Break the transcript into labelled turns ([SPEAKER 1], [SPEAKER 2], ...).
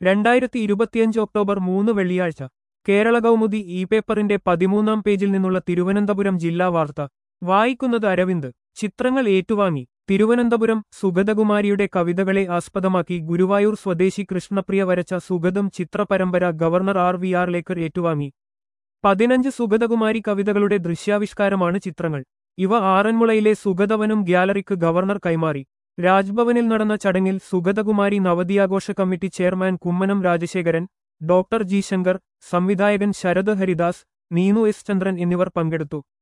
[SPEAKER 1] രണ്ടായിരത്തി ഇരുപത്തിയഞ്ച് ഒക്ടോബർ മൂന്ന് വെള്ളിയാഴ്ച കേരള കൗമുദി ഇ പേപ്പറിന്റെ പതിമൂന്നാം പേജിൽ നിന്നുള്ള തിരുവനന്തപുരം ജില്ലാ വാർത്ത വായിക്കുന്നത് അരവിന്ദ് ചിത്രങ്ങൾ ഏറ്റുവാങ്ങി തിരുവനന്തപുരം സുഗതകുമാരിയുടെ കവിതകളെ ആസ്പദമാക്കി ഗുരുവായൂർ സ്വദേശി കൃഷ്ണപ്രിയ വരച്ച സുഗതം ചിത്രപരമ്പര governor R V Arlekar ഏറ്റുവാങ്ങി പതിനഞ്ച് സുഗതകുമാരി കവിതകളുടെ ദൃശ്യാവിഷ്കാരമാണ് ചിത്രങ്ങൾ ഇവ ആറന്മുളയിലെ സുഗതവനം ഗ്യാലറിക്ക് ഗവർണർ കൈമാറി രാജ്ഭവനിൽ നടന്ന ചടങ്ങിൽ സുഗതകുമാരി നവതിയാഘോഷ committee chairman Kummanam Rajasekharan doctor G Shankar സംവിധായകൻ ശരത് ഹരിദാസ് നീനു എസ് ചന്ദ്രൻ എന്നിവർ പങ്കെടുത്തു